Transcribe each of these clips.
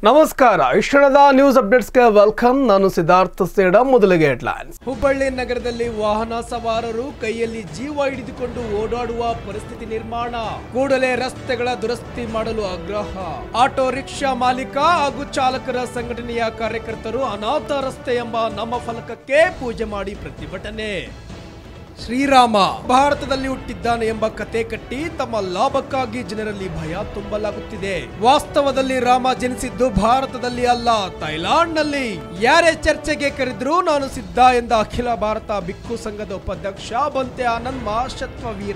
ನಮಸ್ಕಾರ ಇಷ್ಟಣದ news ಅಪ್ಡೇಟ್ಸ್ಗೆ welcome ನಾನು ಸಿದ್ಧಾರ್ಥ ಸೇಡ ಮೊದಲಿಗೆ ಹೆಡ್ಲೈನ್ಸ್ ಹುಬ್ಬಳ್ಳಿ ನಗರದಲ್ಲಿ ವಾಹನ ಸವಾರರು ಕೈಯಲ್ಲಿ ಜೀವ ಹಿಡಿದುಕೊಂಡು ಓಡಾಡುವ ಪರಿಸ್ಥಿತಿ ನಿರ್ಮಾಣ ಕೂಡಲೇ ರಸ್ತೆಗಳ ದುರಸ್ತಿ ಮಾಡಲು ಆಗ್ರಹ ಆಟೋ ರಿಕ್ಷಾ ಮಾಲೀಕ ಹಾಗೂ ಚಾಲಕರ ಸಂಘಟನೆಯ ಕಾರ್ಯಕರ್ತರು ಅನಾಥ ರಸ್ತೆ ಎಂಬ ನಮ್ಮ ಫಲಕಕ್ಕೆ ಪೂಜೆ ಮಾಡಿ ಪ್ರತಿಭಟನೆ ಶ್ರೀರಾಮ ಭಾರತದಲ್ಲಿ ಹುಟ್ಟಿದ್ದಾನೆ ಎಂಬ ಕತೆ ಕಟ್ಟಿ ತಮ್ಮ ಲಾಭಕ್ಕಾಗಿ ಜನರಲ್ಲಿ ಭಯ ತುಂಬಲಾಗುತ್ತಿದೆ ವಾಸ್ತವದಲ್ಲಿ ರಾಮ ಜನಿಸಿದ್ದು ಭಾರತದಲ್ಲಿ ಅಲ್ಲ ಥೈಲಾಂಡ್ನಲ್ಲಿ ಯಾರೇ ಚರ್ಚೆಗೆ ಕರೆದ್ರೂ ನಾನು ಸಿದ್ಧ ಎಂದ ಅಖಿಲ ಭಾರತ ಭಿಕ್ಕು ಸಂಘದ ಉಪಾಧ್ಯಕ್ಷ ಬಂತೆ ಆನಂದ್ ಮಹಾಶತ್ವ ವೀರ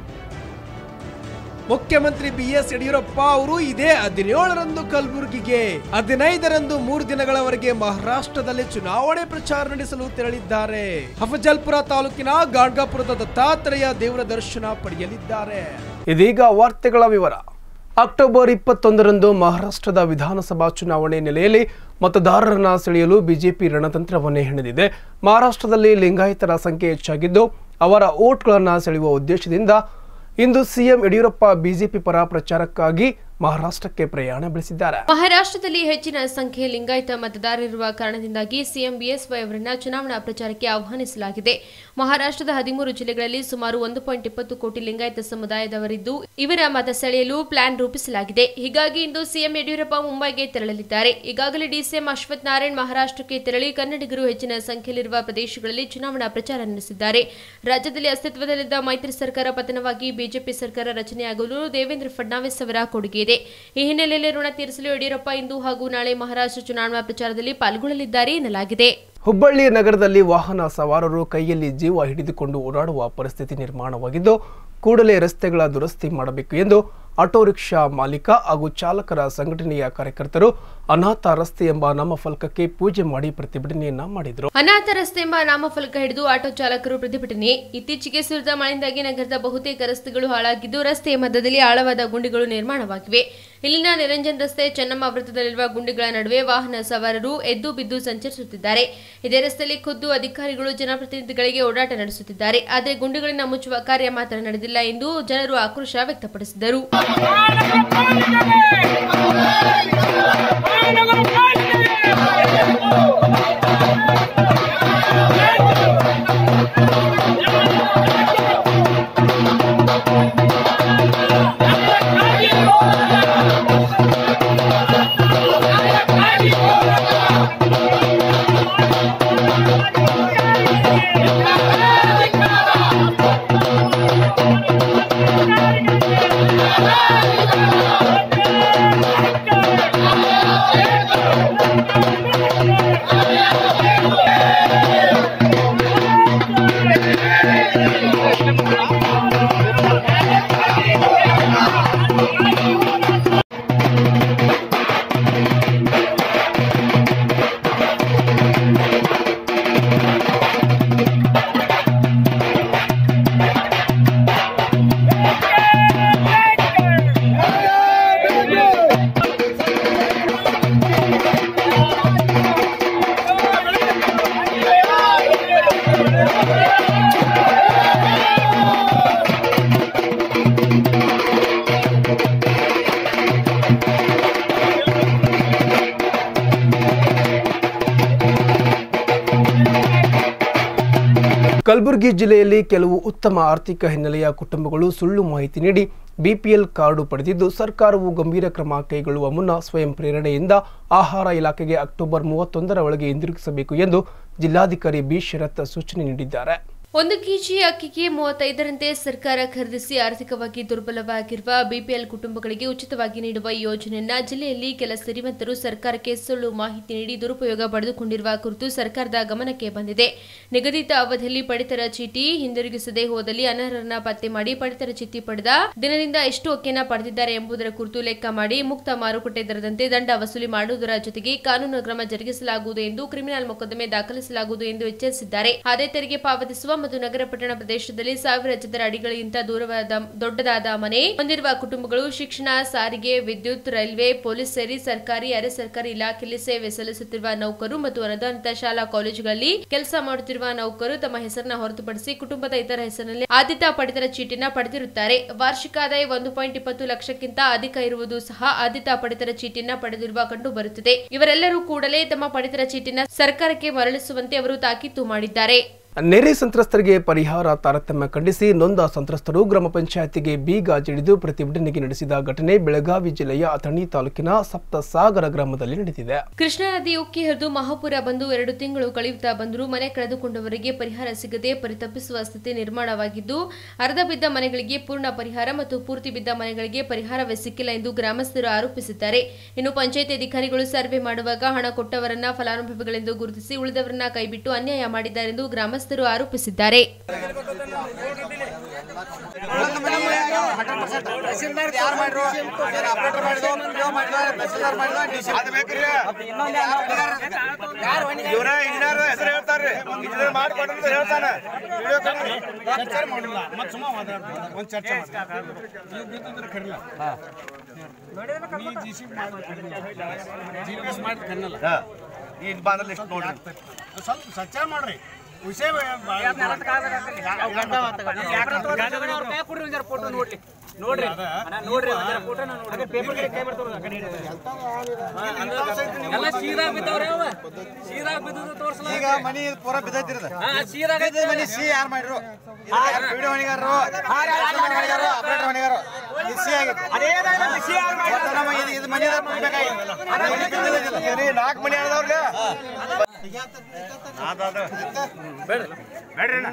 ಮುಖ್ಯಮಂತ್ರಿ ಬಿ ಎಸ್ ಯಡಿಯೂರಪ್ಪ ಅವರು ಇದೇ ಹದಿನೇಳರಂದು ಕಲಬುರಗಿಗೆ ಹದಿನೈದರಂದು ಮೂರು ದಿನಗಳವರೆಗೆ ಮಹಾರಾಷ್ಟ್ರದಲ್ಲಿ ಚುನಾವಣೆ ಪ್ರಚಾರ ನಡೆಸಲು ತೆರಳಿದ್ದಾರೆ ಅಫಜಲ್ಪುರ ತಾಲೂಕಿನ ಗಾಡ್ಗಾಪುರದ ದತ್ತಾತ್ರೇಯ ದೇವರ ದರ್ಶನ ಪಡೆಯಲಿದ್ದಾರೆ ಇದೀಗ ವಾರ್ತೆಗಳ ವಿವರ ಅಕ್ಟೋಬರ್ ಇಪ್ಪತ್ತೊಂದರಂದು ಮಹಾರಾಷ್ಟ್ರದ ವಿಧಾನಸಭಾ ಚುನಾವಣೆ ನೆಲೆಯಲ್ಲಿ ಮತದಾರರನ್ನ ಸೆಳೆಯಲು ಬಿಜೆಪಿ ರಣತಂತ್ರವನ್ನೇ ಹೆಣೆದಿದೆ ಮಹಾರಾಷ್ಟ್ರದಲ್ಲಿ ಲಿಂಗಾಯತರ ಸಂಖ್ಯೆ ಹೆಚ್ಚಾಗಿದ್ದು ಅವರ ಓಟ್ಗಳನ್ನು ಸೆಳೆಯುವ ಉದ್ದೇಶದಿಂದ ಇಂದು ಸಿಎಂ ಯಡಿಯೂರಪ್ಪ ಬಿಜೆಪಿ ಪರ ಪ್ರಚಾರಕ್ಕಾಗಿ ಮಹಾರಾಷ್ಟ್ರಕ್ಕೆ ಪ್ರಯಾಣ ಬೆಳೆಸಿದ್ದಾರೆ ಮಹಾರಾಷ್ಟ್ರದಲ್ಲಿ ಹೆಚ್ಚಿನ ಸಂಖ್ಯೆ ಲಿಂಗಾಯತ ಮತದಾರರಿರುವ ಕಾರಣದಿಂದಾಗಿ ಸಿಎಂ ಬಿಎಸ್ವೈ ಅವರನ್ನ ಚುನಾವಣಾ ಪ್ರಚಾರಕ್ಕೆ ಆಹ್ವಾನಿಸಲಾಗಿದೆ ಮಹಾರಾಷ್ಟ್ರದ ಹದಿಮೂರು ಜಿಲ್ಲೆಗಳಲ್ಲಿ ಸುಮಾರು ಒಂದು ಪಾಯಿಂಟ್ ಇಪ್ಪತ್ತು ಕೋಟಿ ಲಿಂಗಾಯತ ಸಮುದಾಯದವರಿದ್ದು ಇವರ ಮತ ಸೆಳೆಯಲು ಪ್ಲಾನ್ ರೂಪಿಸಲಾಗಿದೆ ಹೀಗಾಗಿ ಇಂದು ಸಿಎಂ ಯಡಿಯೂರಪ್ಪ ಮುಂಬೈಗೆ ತೆರಳಲಿದ್ದಾರೆ ಈಗಾಗಲೇ ಡಿಸಿಎಂ ಅಶ್ವಥ್ ನಾರಾಯಣ್ ಮಹಾರಾಷ್ಟ್ರಕ್ಕೆ ತೆರಳಿ ಕನ್ನಡಿಗರು ಹೆಚ್ಚಿನ ಸಂಖ್ಯೆಯಲ್ಲಿರುವ ಪ್ರದೇಶಗಳಲ್ಲಿ ಚುನಾವಣಾ ಪ್ರಚಾರ ನಡೆಸಿದ್ದಾರೆ ರಾಜ್ಯದಲ್ಲಿ ಅಸ್ತಿತ್ವದಲ್ಲಿದ್ದ ಮೈತ್ರಿ ಸರ್ಕಾರ ಪತನವಾಗಿ ಬಿಜೆಪಿ ಸರ್ಕಾರ ರಚನೆಯಾಗಲು ದೇವೇಂದ್ರ ಫಡ್ನವೀಸ್ ಅವರ ಕೊಡುಗೆ ಇದೆ ಈ ಹಿನ್ನೆಲೆಯಲ್ಲಿ ಋಣ ತೀರಿಸಲು ಯಡಿಯೂರಪ್ಪ ಇಂದು ಹಾಗೂ ನಾಳೆ ಮಹಾರಾಷ್ಟ್ರ ಚುನಾವಣಾ ಪ್ರಚಾರದಲ್ಲಿ ಪಾಲ್ಗೊಳ್ಳಲಿದ್ದಾರೆ ಎನ್ನಲಾಗಿದೆ ಹುಬ್ಬಳ್ಳಿ ನಗರದಲ್ಲಿ ವಾಹನ ಸವಾರರು ಕೈಯಲ್ಲಿ ಜೀವ ಹಿಡಿದುಕೊಂಡು ಓಡಾಡುವ ಪರಿಸ್ಥಿತಿ ನಿರ್ಮಾಣವಾಗಿದ್ದು ಕೂಡಲೇ ರಸ್ತೆಗಳ ದುರಸ್ತಿ ಮಾಡಬೇಕು ಎಂದು ಆಟೋ ರಿಕ್ಷಾ ಮಾಲೀಕ ಹಾಗೂ ಚಾಲಕರ ಸಂಘಟನೆಯ ಕಾರ್ಯಕರ್ತರು ಅನಾಥ ರಸ್ತೆ ಎಂಬ ನಾಮಫಲಕಕ್ಕೆ ಪೂಜೆ ಮಾಡಿ ಪ್ರತಿಭಟನೆಯನ್ನ ಮಾಡಿದರು ಅನಾಥ ರಸ್ತೆ ಎಂಬ ನಾಮಫಲಕ ಹಿಡಿದು ಆಟೋ ಚಾಲಕರು ಪ್ರತಿಭಟನೆ ಇತ್ತೀಚೆಗೆ ಸುರಿದ ಮಳೆಯಿಂದಾಗಿ ನಗರದ ಬಹುತೇಕ ರಸ್ತೆಗಳು ಹಾಳಾಗಿದ್ದು ರಸ್ತೆಯ ಮಧ್ಯದಲ್ಲಿ ಆಳವಾದ ಗುಂಡಿಗಳು ನಿರ್ಮಾಣವಾಗಿವೆ ಇಲ್ಲಿನ ನಿರಂಜನ್ ರಸ್ತೆ ಚೆನ್ನಮ್ಮ ವೃತ್ತದಲ್ಲಿರುವ ಗುಂಡಿಗಳ ನಡುವೆ ವಾಹನ ಸವಾರರು ಎದ್ದು ಬಿದ್ದು ಸಂಚರಿಸುತ್ತಿದ್ದಾರೆ ಇದೇ ರಸ್ತೆಯಲ್ಲಿ ಖುದ್ದು ಅಧಿಕಾರಿಗಳು ಜನಪ್ರತಿನಿಧಿಗಳಿಗೆ ಓಡಾಟ ನಡೆಸುತ್ತಿದ್ದಾರೆ ಆದರೆ ಗುಂಡಿಗಳಿಂದ ಮುಚ್ಚುವ ಕಾರ್ಯ ಮಾತ್ರ ನಡೆದಿಲ್ಲ ಎಂದು ಜನರು ಆಕ್ರೋಶ ವ್ಯಕ್ತಪಡಿಸಿದರು ಕಲಬುರಗಿ ಜಿಲ್ಲೆಯಲ್ಲಿ ಕೆಲವು ಉತ್ತಮ ಆರ್ಥಿಕ ಹಿನ್ನೆಲೆಯ ಕುಟುಂಬಗಳು ಸುಳ್ಳು ಮಾಹಿತಿ ನೀಡಿ ಬಿಪಿಎಲ್ ಕಾರ್ಡು ಪಡೆದಿದ್ದು ಸರ್ಕಾರವು ಗಂಭೀರ ಕ್ರಮ ಕೈಗೊಳ್ಳುವ ಮುನ್ನ ಸ್ವಯಂ ಪ್ರೇರಣೆಯಿಂದ ಆಹಾರ ಇಲಾಖೆಗೆ ಅಕ್ಟೋಬರ್ ಮೂವತ್ತೊಂದರ ಒಳಗೆ ಹಿಂದಿರುಗಿಸಬೇಕು ಎಂದು ಜಿಲ್ಲಾಧಿಕಾರಿ ಬಿ ಶರತ್ ಸೂಚನೆ ನೀಡಿದ್ದಾರೆ ಒಂದು ಕೆಜಿ ಅಕ್ಕಿಗೆ ಮೂವತ್ತೈದರಂತೆ ಸರ್ಕಾರ ಖರೀದಿಸಿ ಆರ್ಥಿಕವಾಗಿ ದುರ್ಬಲವಾಗಿರುವ ಬಿಪಿಎಲ್ ಕುಟುಂಬಗಳಿಗೆ ಉಚಿತವಾಗಿ ನೀಡುವ ಈ ಯೋಜನೆಯನ್ನ ಜಿಲ್ಲೆಯಲ್ಲಿ ಕೆಲ ಸಿರಿವಂತರು ಸರ್ಕಾರಕ್ಕೆ ಸುಳ್ಳು ಮಾಹಿತಿ ನೀಡಿ ದುರುಪಯೋಗ ಪಡೆದುಕೊಂಡಿರುವ ಕುರಿತು ಸರ್ಕಾರದ ಗಮನಕ್ಕೆ ಬಂದಿದೆ ನಿಗದಿತ ಅವಧಿಯಲ್ಲಿ ಪಡಿತರ ಚೀಟಿ ಹಿಂದಿರುಗಿಸದೆ ಹೋದಲ್ಲಿ ಅನರ್ಹರನ್ನ ಪತ್ತೆ ಮಾಡಿ ಪಡಿತರ ಚೀಟಿ ಪಡೆದ ದಿನದಿಂದ ಎಷ್ಟು ಅಕ್ಕಿಯನ್ನ ಪಡೆದಿದ್ದಾರೆ ಎಂಬುದರ ಕುರಿತು ಲೆಕ್ಕ ಮಾಡಿ ಮುಕ್ತ ಮಾರುಕಟ್ಟೆ ದರದಂತೆ ದಂಡ ವಸೂಲಿ ಮಾಡುವುದರ ಜೊತೆಗೆ ಕಾನೂನು ಕ್ರಮ ಜರುಗಿಸಲಾಗುವುದು ಎಂದು ಕ್ರಿಮಿನಲ್ ಮೊಕದ್ದಮೆ ದಾಖಲಿಸಲಾಗುವುದು ಎಂದು ಎಚ್ಚರಿಸಿದ್ದಾರೆ ಆದಾಯ ತೆರಿಗೆ ಪಾವತಿಸುವ ಮತ್ತು ನಗರ ಪಟ್ಟಣ ಪ್ರದೇಶದಲ್ಲಿ ಸಾವಿರ ಚದರ ಅಡಿಗಳಿಗಿಂತ ದೂರವಾದ ದೊಡ್ಡದಾದ ಮನೆ ಹೊಂದಿರುವ ಕುಟುಂಬಗಳು ಶಿಕ್ಷಣ ಸಾರಿಗೆ ವಿದ್ಯುತ್ ರೈಲ್ವೆ ಪೊಲೀಸ್ ಸೇರಿ ಸರ್ಕಾರಿ ಅರೆ ಸರ್ಕಾರಿ ಇಲಾಖೆಯಲ್ಲಿ ಸೇವೆ ಸಲ್ಲಿಸುತ್ತಿರುವ ನೌಕರು ಮತ್ತು ಅನುದಾನಿತ ಶಾಲಾ ಕಾಲೇಜುಗಳಲ್ಲಿ ಕೆಲಸ ಮಾಡುತ್ತಿರುವ ನೌಕರು ತಮ್ಮ ಹೆಸರನ್ನ ಹೊರತುಪಡಿಸಿ ಕುಟುಂಬದ ಇತರ ಹೆಸರಿನಲ್ಲಿ ಆದ್ಯತಾ ಪಡಿತರ ಚೀಟಿನ ಪಡೆದಿರುತ್ತಾರೆ ವಾರ್ಷಿಕ ಆದಾಯ ಒಂದು ಪಾಯಿಂಟ್ ಇಪ್ಪತ್ತು ಲಕ್ಷಕ್ಕಿಂತ ಅಧಿಕ ಇರುವುದು ಸಹ ಆದ್ಯತಾ ಪಡಿತರ ಚೀಟಿನ ಪಡೆದಿರುವ ಕಂಡು ಬರುತ್ತಿದೆ ಇವರೆಲ್ಲರೂ ಕೂಡಲೇ ತಮ್ಮ ಪಡಿತರ ಚೀಟಿನ ಸರ್ಕಾರಕ್ಕೆ ಮರಳಿಸುವಂತೆ ಅವರು ತಾಕೀತು ಮಾಡಿದ್ದಾರೆ ನೆರೆ ಸಂತ್ರಸ್ತರಿಗೆ ಪರಿಹಾರ ತಾರತಮ್ಯ ಖಂಡಿಸಿ ನೊಂದ ಸಂತ್ರಸ್ತರು ಗ್ರಾಮ ಪಂಚಾಯತಿಗೆ ಬೀಗ ಜಿಡಿದು ಪ್ರತಿಭಟನೆಗೆ ನಡೆಸಿದ ಘಟನೆ ಬೆಳಗಾವಿ ಜಿಲ್ಲೆಯ ಅಥಣಿ ತಾಲೂಕಿನ ಸಪ್ತಸಾಗರ ಗ್ರಾಮದಲ್ಲಿ ನಡೆದಿದೆ ಕೃಷ್ಣಾ ನದಿ ಉಕ್ಕಿ ಹರಿದು ಮಹಾಪುರ ಬಂದು ಎರಡು ತಿಂಗಳು ಕಳೆಯುತ್ತಾ ಬಂದರೂ ಮನೆ ಕಳೆದುಕೊಂಡವರಿಗೆ ಪರಿಹಾರ ಸಿಗದೆ ಪರಿತಪಿಸುವ ಸ್ಥಿತಿ ನಿರ್ಮಾಣವಾಗಿದ್ದು ಅರ್ಧ ಬಿದ್ದ ಮನೆಗಳಿಗೆ ಪೂರ್ಣ ಪರಿಹಾರ ಮತ್ತು ಪೂರ್ತಿ ಬಿದ್ದ ಮನೆಗಳಿಗೆ ಪರಿಹಾರವೇ ಸಿಕ್ಕಿಲ್ಲ ಎಂದು ಗ್ರಾಮಸ್ಥರು ಆರೋಪಿಸಿದ್ದಾರೆ ಇನ್ನು ಪಂಚಾಯಿತಿ ಅಧಿಕಾರಿಗಳು ಸರ್ವೆ ಮಾಡುವಾಗ ಹಣ ಕೊಟ್ಟವರನ್ನ ಫಲಾನುಭವಿಗಳೆಂದು ಗುರುತಿಸಿ ಉಳಿದವರನ್ನ ಕೈಬಿಟ್ಟು ಅನ್ಯಾಯ ಮಾಡಿದ್ದಾರೆಂದು ಗ್ರಾಮಸ್ಥರು ಆರೋಪಿಸಿದ್ದಾರೆ ಇವ್ರ ಇಂಜಿನಿಯರ್ ಹೆಸರು ಹೇಳ್ತಾರ್ರಿ ಇಂಜಿನಿಯರ್ ಮಾಡ್ಕೊಡ್ರಿ ಹೇಳ್ತಾನ ಚರ್ಚೆ ಮಾಡಿಲ್ಲ ಮತ್ತೆ ಸುಮ್ಮ ಒಂದು ಚರ್ಚೆ ಈಗ ಬಂದ್ರೆ ಲಿಸ್ಟ್ ನೋಡ್ರಿ ಸ್ವಲ್ಪ ಚರ್ಚೆ ಮಾಡ್ರಿ ವಿಷಯ ಈಗ ಮನಿ ಪೂರ ಬಿದ್ದೈತಿರದ ಬಿದ್ದ ಮನಿ ಸಿ ಯಾರು ಮಾಡ್ರು ವಿಡಿಯೋ ಹೊಣಿಗಾರರು ಹೊಣಿಗಾರು ಆಪರೇಟರ್ ಹೊಣಿಗಾರು ಇದು ಸಿ ಆಗೈತಿ ಒಟ್ಟು ನಮ್ಮ ಇದು- ಇದು ಮನಿ ನಾಲ್ಕು ಮನಿ ಆದವ್ರಲ್ಲ ಬೇಡ್ರಿ ಬೇಡ್ರಿ ಅಣ್ಣ.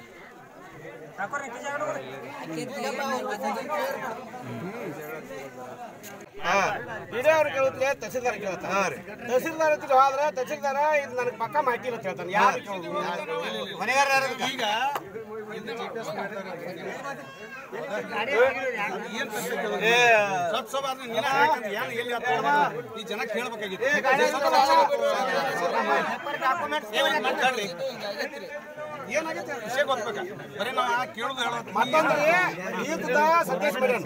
ಹಾ. ಇದೇ ಅವ್ರು ಕೇಳುತ್ತೆ ತಹಸೀಲ್ದಾರ್ ಕೇಳುತ್ತೆ ತಹಸೀಲ್ದಾರ್ ಹತ್ರ ಹೋದ್ರೆ ತಹಸೀಲ್ದಾರ ಇದು ನನಗೆ ಪಕ್ಕ ಮಾಹಿತಿ ಇಲ್ಲ ಅಂತ ಹೇಳ್ತಾನೆ ಯಾರು ಮನೆಗಾರ ಯಾರು ಈಗ ಈ ಜನ ಕೇಳ್ಬೇಕಾಗಿತ್ತು ಏನಾಗೈತೆ ವಿಷಯ ಗೊತ್ತಾಗ ಬರೀ ನಾವು ಕೇಳೋದು ಹೇಳೋದು ಮತ್ತೊಂದ್ರೆ ಈತದ ಸತೀಶ್ ಮರ್ಯಾನ್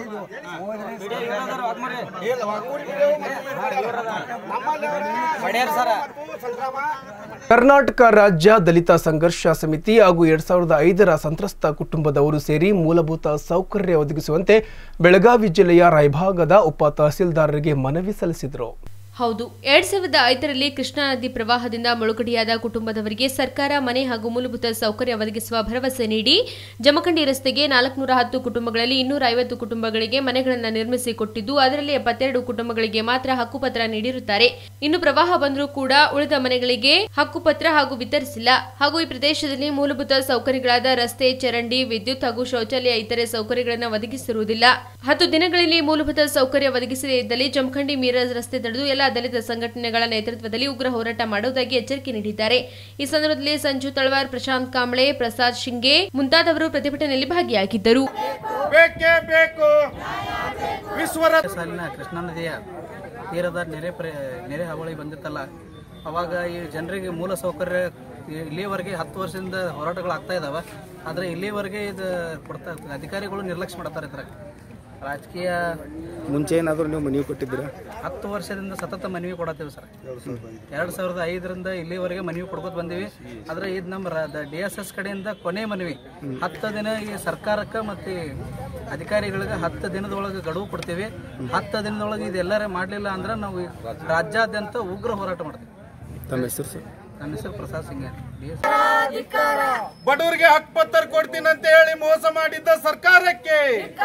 ಇಲ್ಲ ವಾಕೂರಿ ಬಿಡು, ನಮ್ಮಲ್ಲಿ ಅವ್ರ ಮತ್ತು ಸಂಗ್ರಾಮ ಕರ್ನಾಟಕ ರಾಜ್ಯ ದಲಿತ ಸಂಘರ್ಷ ಸಮಿತಿ ಹಾಗೂ ಎರಡ್ ಸಾವಿರದ ಐದರ ಸಂತ್ರಸ್ತ ಕುಟುಂಬದವರು ಸೇರಿ ಮೂಲಭೂತ ಸೌಕರ್ಯ ಒದಗಿಸುವಂತೆ ಬೆಳಗಾವಿ ಜಿಲ್ಲೆಯ ರಾಯಭಾಗದ ಉಪ ತಹಸೀಲ್ದಾರರಿಗೆ ಮನವಿ ಸಲ್ಲಿಸಿದರು ಹೌದು ಎರಡ್ ಸಾವಿರದ ಐದರಲ್ಲಿ ಕೃಷ್ಣಾ ನದಿ ಪ್ರವಾಹದಿಂದ ಮುಳುಗಡೆಯಾದ ಕುಟುಂಬದವರಿಗೆ ಸರ್ಕಾರ ಮನೆ ಹಾಗೂ ಮೂಲಭೂತ ಸೌಕರ್ಯ ಒದಗಿಸುವ ಭರವಸೆ ನೀಡಿ ಜಮಖಂಡಿ ರಸ್ತೆಗೆ ನಾಲ್ಕುನೂರ ಹತ್ತು ಕುಟುಂಬಗಳಲ್ಲಿ ಇನ್ನೂರ ಐವತ್ತು ಕುಟುಂಬಗಳಿಗೆ ಮನೆಗಳನ್ನು ನಿರ್ಮಿಸಿ ಕೊಟ್ಟಿದ್ದು ಅದರಲ್ಲಿ ಎಪ್ಪತ್ತೆರಡು ಕುಟುಂಬಗಳಿಗೆ ಮಾತ್ರ ಹಕ್ಕುಪತ್ರ ನೀಡಿರುತ್ತಾರೆ ಇನ್ನು ಪ್ರವಾಹ ಬಂದರೂ ಕೂಡ ಉಳಿದ ಮನೆಗಳಿಗೆ ಹಕ್ಕುಪತ್ರ ಹಾಗೂ ವಿತರಿಸಿಲ್ಲ ಹಾಗೂ ಈ ಪ್ರದೇಶದಲ್ಲಿ ಮೂಲಭೂತ ಸೌಕರ್ಯಗಳಾದ ರಸ್ತೆ ಚರಂಡಿ ವಿದ್ಯುತ್ ಹಾಗೂ ಶೌಚಾಲಯ ಇತರೆ ಸೌಕರ್ಯಗಳನ್ನು ಒದಗಿಸಿರುವುದಿಲ್ಲ ಹತ್ತು ದಿನಗಳಲ್ಲಿ ಮೂಲಭೂತ ಸೌಕರ್ಯ ಒದಗಿಸದೇ ಇದ್ದಲ್ಲಿ ಜಮಖಂಡಿ ಮೀರಜ್ ರಸ್ತೆ ತಡೆದು ಎಲ್ಲ ದಲಿತ ಸಂಘಟನೆಗಳ ನೇತೃತ್ವದಲ್ಲಿ ಉಗ್ರ ಹೋರಾಟ ಮಾಡುವುದಾಗಿ ಎಚ್ಚರಿಕೆ ನೀಡಿದ್ದಾರೆ ಈ ಸಂದರ್ಭದಲ್ಲಿ ಸಂಜು ತಳವಾರ್ ಪ್ರಶಾಂತ್ ಕಾಂಬ್ಳೆ ಪ್ರಸಾದ್ ಶಿಂಗೆ ಮುಂತಾದವರು ಪ್ರತಿಭಟನೆಯಲ್ಲಿ ಭಾಗಿಯಾಗಿದ್ದರು ಬೇಕೇ ಬೇಕು ವಿಶ್ವರ ಸಾಲಿನ ಕೃಷ್ಣಾ ನದಿಯ ತೀರದ ನೆರೆ ಪ್ರ ನೆರೆ ಹಾವಳಿ ಬಂದಿತ್ತಲ್ಲ ಅವಾಗ ಈ ಜನರಿಗೆ ಮೂಲ ಸೌಕರ್ಯ ಇ- ಇಲ್ಲಿಯವರೆಗೆ ಹತ್ತು ವರ್ಷದಿಂದ ಹೋರಾಟಗಳು ಆಗ್ತಾ ಇದಾವೆ ಆದರೆ ಇಲ್ಲಿಯವರೆಗೆ ಇದು ಕೊಡ್ತಾ ಅಧಿಕಾರಿಗಳು ನಿರ್ಲಕ್ಷ್ಯ ಮಾಡ್ತಾರೆ ಇದ್ರಾಗ ರಾಜಕೀಯ ಮುಂಚೆ ಏನಾದರೂ ನೀವು ಮನವಿ ಕೊಟ್ಟಿದ್ದೀರಾ ಹತ್ತು ವರ್ಷದಿಂದ ಸತತ ಮನವಿ ಕೊಡತ್ತೀವಿ ಸರ್ ಎರಡು ಸಾವಿರದ ಐದರಿಂದ ಇಲ್ಲಿವರೆಗೆ ಮನವಿ ಕೊಡ್ಕೊತ ಬಂದೀವಿ ಆದರೆ ಇದು ನಮ್ಮ ಡಿ ಎಸ್ ಎಸ್ ಕಡೆಯಿಂದ ಕೊನೆ ಮನವಿ ಹತ್ತು ದಿನ ಈ ಸರ್ಕಾರಕ್ಕೆ ಮತ್ತು ಅಧಿಕಾರಿಗಳಿಗೆ ಹತ್ತು ದಿನದೊಳಗೆ ಗಡುವು ಕೊಡ್ತೀವಿ ಹತ್ತು ದಿನದೊಳಗೆ ಇದೆಲ್ಲರೇ ಮಾಡಲಿಲ್ಲ ಅಂದ್ರೆ ನಾವು ಈ ರಾಜ್ಯಾದ್ಯಂತ ಉಗ್ರ ಹೋರಾಟ ಮಾಡ್ತೀವಿ ತಮ್ಮ ಹೆಸರು ಸರ್ ನನ್ನ ಹೆಸರು ಪ್ರಸಾದ್ ಸಿಂಗ್ ಡಿ ಎಸ್ ಬಡವರಿಗೆ ಹಕ್ಪತ್ರ ಕೊಡ್ತೀನಿ ಅಂತ ಹೇಳಿ ಮೋಸ ಮಾಡಿದ್ದ ಸರ್ಕಾರಕ್ಕೆ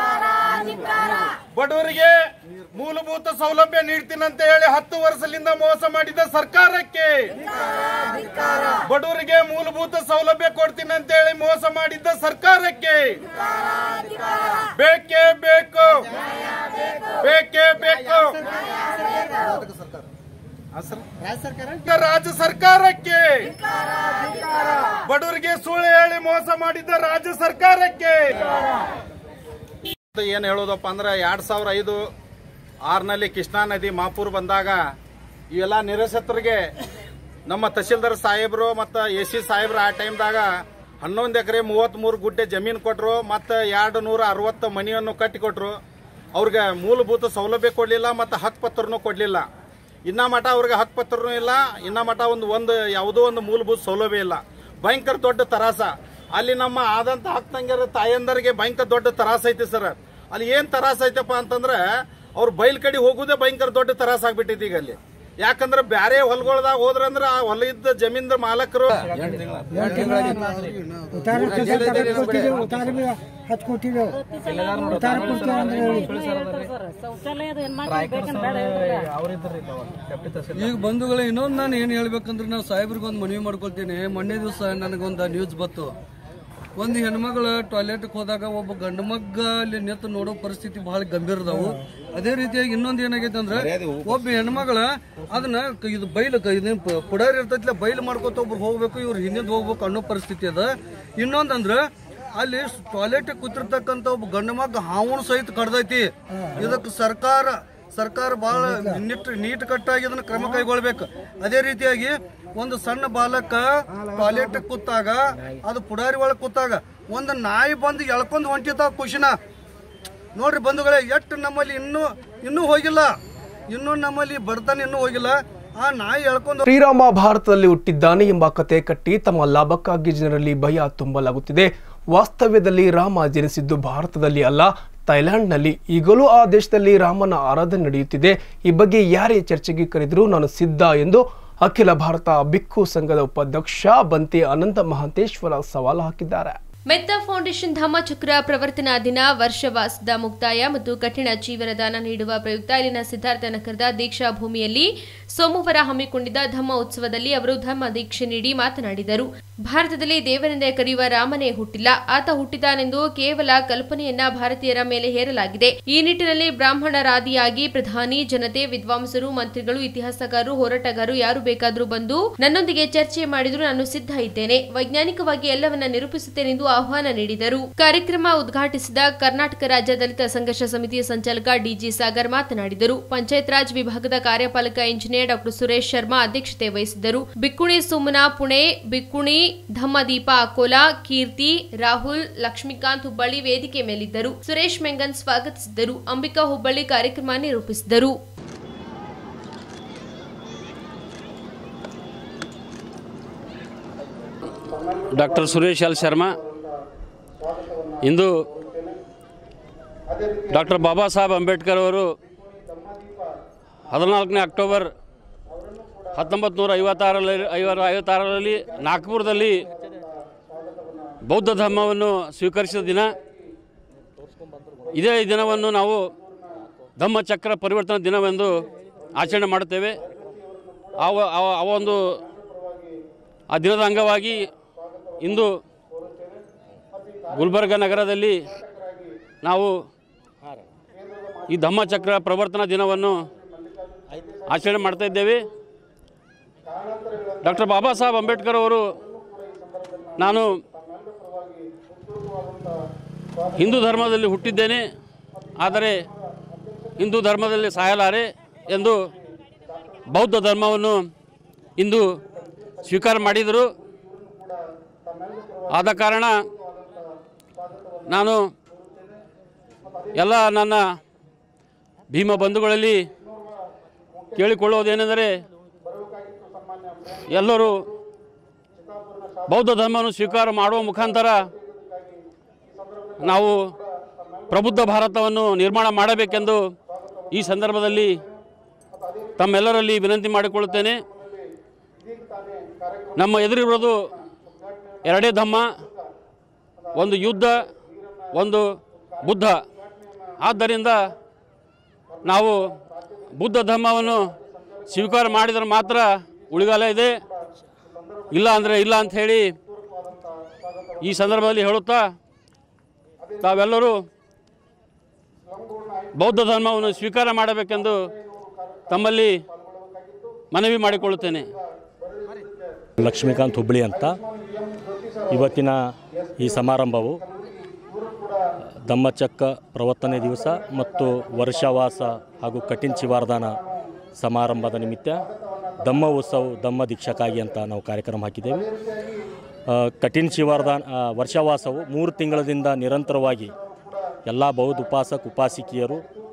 ಬಡವರಿಗೆ ಮೂಲಭೂತ ಸೌಲಭ್ಯ ನೀಡ್ತೀನಿ ಅಂತ ಹೇಳಿ ಹತ್ತು ವರ್ಷದಿಂದ ಮೋಸ ಮಾಡಿದ ಸರ್ಕಾರಕ್ಕೆ ಬಡವರಿಗೆ ಮೂಲಭೂತ ಸೌಲಭ್ಯ ಕೊಡ್ತೀನಿ ಅಂತ ಹೇಳಿ ಮೋಸ ಮಾಡಿದ್ದ ಸರ್ಕಾರಕ್ಕೆ ಬೇಕೇ ಬೇಕು ಬೇಕೇ ಬೇಕು ರಾಜ್ಯ ಸರ್ಕಾರಕ್ಕೆ ಬಡವರಿಗೆ ಸುಳ್ಳು ಹೇಳಿ ಮೋಸ ಮಾಡಿದ್ದ ರಾಜ್ಯ ಸರ್ಕಾರಕ್ಕೆ ಏನ್ ಹೇಳೋದಪ್ಪ ಅಂದ್ರೆ ಎರಡ್ ಸಾವಿರ ಐದು ಆರ್ನಲ್ಲಿ ಕೃಷ್ಣಾ ನದಿ ಮಾಪೂರ್ ಬಂದಾಗ ಇವೆಲ್ಲ ನಿರಸತರಿಗೆ ನಮ್ಮ ತಹಸೀಲ್ದಾರ್ ಸಾಹೇಬರು ಮತ್ತು ಎ ಸಿ ಸಾಹೇಬ್ರು ಆ ಟೈಮ್ದಾಗ ಹನ್ನೊಂದು ಎಕರೆ ಮೂವತ್ತ್ಮೂರು ಗುಡ್ಡೆ ಜಮೀನು ಕೊಟ್ಟರು ಮತ್ತು ಎರಡು ನೂರ ಅರವತ್ತು ಮನೆಯನ್ನು ಕಟ್ಟಿಕೊಟ್ರು ಅವ್ರಿಗೆ ಮೂಲಭೂತ ಸೌಲಭ್ಯ ಕೊಡಲಿಲ್ಲ ಮತ್ತು ಹಕ್ಕು ಪತ್ರನೂ ಕೊಡಲಿಲ್ಲ ಇನ್ನ ಮಠ ಅವ್ರಿಗೆ ಹಕ್ಕು ಪತ್ರನೂ ಇಲ್ಲ ಇನ್ನ ಮಠ ಒಂದು ಒಂದು ಯಾವುದೋ ಒಂದು ಮೂಲಭೂತ ಸೌಲಭ್ಯ ಇಲ್ಲ ಭಯಂಕರ ದೊಡ್ಡ ತರಾಸ ಅಲ್ಲಿ ನಮ್ಮ ಆದಂತ ಹಕ್ಕು ತಂಗಿಯರ ತಾಯಂದರಿಗೆ ಭಯಂಕರ ದೊಡ್ಡ ತರಾಸ ಐತಿ ಸರ್ ಅಲ್ಲಿ ಏನ್ ತರಾಸ ಐತಪ್ಪ ಅಂತಂದ್ರೆ ಅವ್ರು ಬೈಲ್ ಕಡೆ ಹೋಗುದೇ ಭಯಂಕರ ದೊಡ್ಡ ತರಾಸ ಆಗ್ಬಿಟ್ಟೈತಿ ಈಗ ಅಲ್ಲಿ ಯಾಕಂದ್ರೆ ಬ್ಯಾರೆ ಹೊಲಗೊಳದಾಗ ಹೋದ್ರಂದ್ರ ಆ ಹೊಲ ಇದ್ದ ಜಮೀನ್ದ ಮಾಲಕರು ಉತ್ತಾರ ಕೊಟ್ಟಿದ್ದೇವೆ ಉತ್ತಾರ ಬಿ ಹತ್ತು ಕೊಟ್ಟಿದ್ದೇವೆ ಉತ್ತಾರ ಕೊಡ್ತೀವಿ ಅಂದ್ರೆ ಹೇಳಿ ಅವರಿದ್ರಿ ಡೆಪ್ಟಿ ತಹಸೀಲ್ದಾರ್ ಈಗ ಬಂಧುಗಳೇ ಇನ್ನೊಂದು ನಾನು ಏನು ಹೇಳ್ಬೇಕಂದ್ರೆ ನಾವು ಸಾಹೇಬ್ರಿಗೆ ಒಂದು ಮನವಿ ಮಾಡ್ಕೊಳ್ತೀನಿ ಮೊನ್ನೆ ದಿವಸ ನನಗೊಂದು ನ್ಯೂಸ್ ಬಂತು ಒಂದು ಹೆಣ್ಮಗಳು ಟಾಯ್ಲೆಟ್ಗೆ ಹೋದಾಗ ಒಬ್ಬ ಗಂಡು ಮಗ್ಗ ಅಲ್ಲಿ ನಿಂತು ನೋಡೋ ಪರಿಸ್ಥಿತಿ ಬಹಳ ಗಂಭೀರ ಅದಾವು ಅದೇ ರೀತಿಯಾಗಿ ಇನ್ನೊಂದು ಏನಾಗೈತೆ ಅಂದ್ರೆ ಒಬ್ಬ ಹೆಣ್ಮಗಳ ಅದನ್ನ ಕ- ಇದು ಬೈಲು ಕ- ಇದೇನ್ ಪ- ಪುಡಾರಿ ಇರ್ತೈತಿಲ್ಲ ಬೈಲು ಮಾಡ್ಕೊತ ಒಬ್ರು ಹೋಗ್ಬೇಕು ಇವ್ರು ಹಿಂದಿಂದ ಹೋಗ್ಬೇಕು ಅನ್ನೋ ಪರಿಸ್ಥಿತಿ ಅದ ಇನ್ನೊಂದಂದ್ರೆ ಅಲ್ಲಿ ಟಾಯ್ಲೆಟ್ ಕೂತಿರ್ತಕ್ಕಂಥ ಒಬ್ಬ ಗಂಡು ಮಗ್ಗ ಹಾವಣ ಸಹಿತ ಕಡ್ದೈತಿ ಇದಕ್ಕೆ ಸರ್ಕಾರ ಸರ್ಕಾರ ಬಹಳ ನಿಟ್ ನೀಟ್ ಕಟ್ಟಾಗಿ ಅದನ್ನ ಕ್ರಮ ಕೈಗೊಳ್ಬೇಕು ಅದೇ ರೀತಿಯಾಗಿ ಒಂದು ಸಣ್ಣ ಬಾಲಕ ಟಾಯ್ಲೆಟ್ ಕೂತಾಗ ಅದು ಪುಡಾರಿ ಒಳಗೆ ಕೂತಾಗ ಒಂದು ನಾಯಿ ಬಂದು ಎಳ್ಕೊಂಡು ಹೊಂಟಿತಾವ ಖುಷಿನ ನೋಡ್ರಿ ಬಂಧುಗಳೇ ಎಷ್ಟು ನಮ್ಮಲ್ಲಿ ಇನ್ನೂ ಇನ್ನೂ ಹೋಗಿಲ್ಲ ಇನ್ನೂ ನಮ್ಮಲ್ಲಿ ಬಡತನ ಇನ್ನೂ ಹೋಗಿಲ್ಲ ಆ ನಾಯಿ ಎಳ್ಕೊಂಡು ಶ್ರೀರಾಮ ಭಾರತದಲ್ಲಿ ಹುಟ್ಟಿದ್ದಾನೆ ಎಂಬ ಕತೆ ಕಟ್ಟಿ ತಮ್ಮ ಲಾಭಕ್ಕಾಗಿ ಜನರಲ್ಲಿ ಭಯ ತುಂಬಲಾಗುತ್ತಿದೆ ವಾಸ್ತವ್ಯದಲ್ಲಿ ರಾಮ ಜನಿಸಿದ್ದು ಭಾರತದಲ್ಲಿ ಅಲ್ಲ ಥೈಲ್ಯಾಂಡ್ನಲ್ಲಿ ಈಗಲೂ ಆ ದೇಶದಲ್ಲಿ ರಾಮನ ಆರಾಧನೆ ನಡೆಯುತ್ತಿದೆ ಈ ಬಗ್ಗೆ ಯಾರೇ ಚರ್ಚೆಗೆ ಕರೆದರೂ ನಾನು ಸಿದ್ಧ ಎಂದು ಅಖಿಲ ಭಾರತ ಬಿಕ್ಕು ಸಂಘದ ಉಪಾಧ್ಯಕ್ಷ ಬಂತೆ ಅನಂತ ಮಹಾಂತೇಶ್ವರ ಸವಾಲು ಹಾಕಿದ್ದಾರೆ ಮೆತ್ತ ಫೌಂಡೇಶನ್ ಧಮ್ಮಚಕ್ರ ಪ್ರವರ್ತನಾ ದಿನ ವರ್ಷವಾಸದ ಮುಕ್ತಾಯ ಮತ್ತು ಕಠಿಣ ಜೀವನದಾನ ನೀಡುವ ಪ್ರಯುಕ್ತ ಇಲ್ಲಿನ ಸಿದ್ಧಾರ್ಥ ನಗರದ ದೀಕ್ಷಾ ಭೂಮಿಯಲ್ಲಿ ಸೋಮವಾರ ಹಮ್ಮಿಕೊಂಡಿದ್ದ ಧಮ್ಮ ಉತ್ಸವದಲ್ಲಿ ಅವರು ಧಮ್ಮ ದೀಕ್ಷೆ ನೀಡಿ ಮಾತನಾಡಿದರು ಭಾರತದಲ್ಲಿ ದೇವರೆಂದೇ ಕರೆಯುವ ರಾಮನೇ ಹುಟ್ಟಿಲ್ಲ ಆತ ಹುಟ್ಟಿದಾನೆಂದು ಕೇವಲ ಕಲ್ಪನೆಯನ್ನ ಭಾರತೀಯರ ಮೇಲೆ ಹೇರಲಾಗಿದೆ ಈ ನಿಟ್ಟಿನಲ್ಲಿ ಬ್ರಾಹ್ಮಣರಾದಿಯಾಗಿ ಪ್ರಧಾನಿ ಜನತೆ ವಿದ್ವಾಂಸರು ಮಂತ್ರಿಗಳು ಇತಿಹಾಸಗಾರರು ಹೋರಾಟಗಾರರು ಯಾರು ಬೇಕಾದರೂ ಬಂದು ನನ್ನೊಂದಿಗೆ ಚರ್ಚೆ ಮಾಡಿದ್ರು ನಾನು ಸಿದ್ಧ ಇದ್ದೇನೆ ವೈಜ್ಞಾನಿಕವಾಗಿ ಎಲ್ಲವನ್ನ ನಿರೂಪಿಸುತ್ತೇನೆಂದು ಆಹ್ವಾನ ನೀಡಿದರು ಕಾರ್ಯಕ್ರಮ ಉದ್ಘಾಟಿಸಿದ ಕರ್ನಾಟಕ ರಾಜ್ಯ ದಲಿತ ಸಂಘರ್ಷ ಸಮಿತಿಯ ಸಂಚಾಲಕ ಡಿಜಿ ಸಾಗರ್ ಮಾತನಾಡಿದರು ಪಂಚಾಯತ್ ರಾಜ್ ವಿಭಾಗದ ಕಾರ್ಯಪಾಲಕ ಇಂಜಿನಿಯರ್ ಡಾಕ್ಟರ್ ಸುರೇಶ್ ಶರ್ಮಾ ಅಧ್ಯಕ್ಷತೆ ವಹಿಸಿದ್ದರು ಬಿಕ್ಕುಣಿ ಸುಮನಾ ಪುಣೆ ಬಿಕ್ಕುಣಿ ಧಮ್ಮದೀಪ ಅಕೋಲಾ ಕೀರ್ತಿ ರಾಹುಲ್ ಲಕ್ಷ್ಮೀಕಾಂತ್ ಹುಬ್ಬಳ್ಳಿ ವೇದಿಕೆ ಮೇಲಿದ್ದರು ಸುರೇಶ್ ಮೆಂಗನ್ ಸ್ವಾಗತಿಸಿದ್ದರು ಅಂಬಿಕಾ ಹುಬ್ಬಳ್ಳಿ ಕಾರ್ಯಕ್ರಮ ನಿರೂಪಿಸಿದರು ಡಾಕ್ಟರ್ ಸುರೇಶ್ ಎಲ್ ಶರ್ಮಾ ಇಂದು ಡಾಕ್ಟರ್ ಬಾಬಾ ಸಾಹೇಬ್ ಅಂಬೇಡ್ಕರ್ ಅವರು ಹದಿನಾಲ್ಕನೇ ಅಕ್ಟೋಬರ್ ಹತ್ತೊಂಬತ್ತು ನೂರ ಐವತ್ತಾರರಲ್ಲಿ ಐವರ ಐವತ್ತಾರರಲ್ಲಿ ನಾಗ್ಪುರದಲ್ಲಿ ಬೌದ್ಧ ಧರ್ಮವನ್ನು ಸ್ವೀಕರಿಸಿದ ದಿನ ಇದೇ ದಿನವನ್ನು ನಾವು ಧಮ್ಮಚಕ್ರ ಪರಿವರ್ತನಾ ದಿನವೆಂದು ಆಚರಣೆ ಮಾಡುತ್ತೇವೆ ಆ ವ- ಆ ಆ ಒಂದು ಆ ದಿನದ ಅಂಗವಾಗಿ ಇಂದು ಗುಲ್ಬರ್ಗ ನಗರದಲ್ಲಿ ನಾವು ಈ ಧಮ್ಮಚಕ್ರ ಪ್ರವರ್ತನಾ ದಿನವನ್ನು ಆಚರಣೆ ಮಾಡ್ತಾ ಇದ್ದೇವೆ ಡಾಕ್ಟರ್ ಬಾಬಾ ಸಾಹೇಬ್ ಅಂಬೇಡ್ಕರ್ ಅವರು ನಾನು ಹಿಂದೂ ಧರ್ಮದಲ್ಲಿ ಹುಟ್ಟಿದ್ದೇನೆ ಆದರೆ ಹಿಂದೂ ಧರ್ಮದಲ್ಲಿ ಸಾಯಲಾರೆ ಎಂದು ಬೌದ್ಧ ಧರ್ಮವನ್ನು ಇಂದು ಸ್ವೀಕಾರ ಮಾಡಿದರು ಆದ ಕಾರಣ ನಾನು ಎಲ್ಲ ನನ್ನ ಭೀಮ ಬಂಧುಗಳಲ್ಲಿ ಕೇಳಿಕೊಳ್ಳುವುದೇನೆಂದರೆ ಎಲ್ಲರೂ ಬೌದ್ಧ ಧರ್ಮವನ್ನು ಸ್ವೀಕಾರ ಮಾಡುವ ಮುಖಾಂತರ ನಾವು ಪ್ರಬುದ್ಧ ಭಾರತವನ್ನು ನಿರ್ಮಾಣ ಮಾಡಬೇಕೆಂದು ಈ ಸಂದರ್ಭದಲ್ಲಿ ತಮ್ಮೆಲ್ಲರಲ್ಲಿ ವಿನಂತಿ ಮಾಡಿಕೊಳ್ಳುತ್ತೇನೆ ನಮ್ಮ ಎದುರಿರೋದು ಎರಡೇ ಧಮ್ಮ ಒಂದು ಯುದ್ಧ ಒಂದು ಬುದ್ಧ ಆದ್ದರಿಂದ ನಾವು ಬುದ್ಧ ಧರ್ಮವನ್ನು ಸ್ವೀಕಾರ ಮಾಡಿದರೆ ಮಾತ್ರ ಉಳಿಗಾಲ ಇದೆ ಇಲ್ಲ ಅಂದರೆ ಇಲ್ಲ ಅಂತ ಹೇಳಿ ಈ ಸಂದರ್ಭದಲ್ಲಿ ಹೇಳುತ್ತಾ ತಾವೆಲ್ಲರೂ ಬೌದ್ಧ ಧರ್ಮವನ್ನು ಸ್ವೀಕಾರ ಮಾಡಬೇಕೆಂದು ತಮ್ಮಲ್ಲಿ ಮನವಿ ಮಾಡಿಕೊಳ್ಳುತ್ತೇನೆ ಲಕ್ಷ್ಮೀಕಾಂತ್ ಹುಬ್ಬಳ್ಳಿ ಅಂತ ಇವತ್ತಿನ ಈ ಸಮಾರಂಭವು ಧಮ್ಮಚಕ್ಕ ಪ್ರವರ್ತನೆ ದಿವಸ ಮತ್ತು ವರ್ಷವಾಸ ಹಾಗೂ ಕಠಿಣ ಚಿವಾರ್ದಾನ ಸಮಾರಂಭದ ನಿಮಿತ್ತ ಧಮ್ಮ ಉತ್ಸವ ಧಮ್ಮ ದೀಕ್ಷಕ್ಕಾಗಿ ಅಂತ ನಾವು ಕಾರ್ಯಕ್ರಮ ಹಾಕಿದ್ದೇವೆ ಆ, ಕಠಿಣ ಶಿವಾರದ ಆ, ವರ್ಷವಾಸವು ಮೂರು ತಿಂಗಳದಿಂದ ನಿರಂತರವಾಗಿ ಎಲ್ಲ ಬೌದ್ಧ ಉಪಾಸಕ ಉಪಾಸಿಕಿಯರು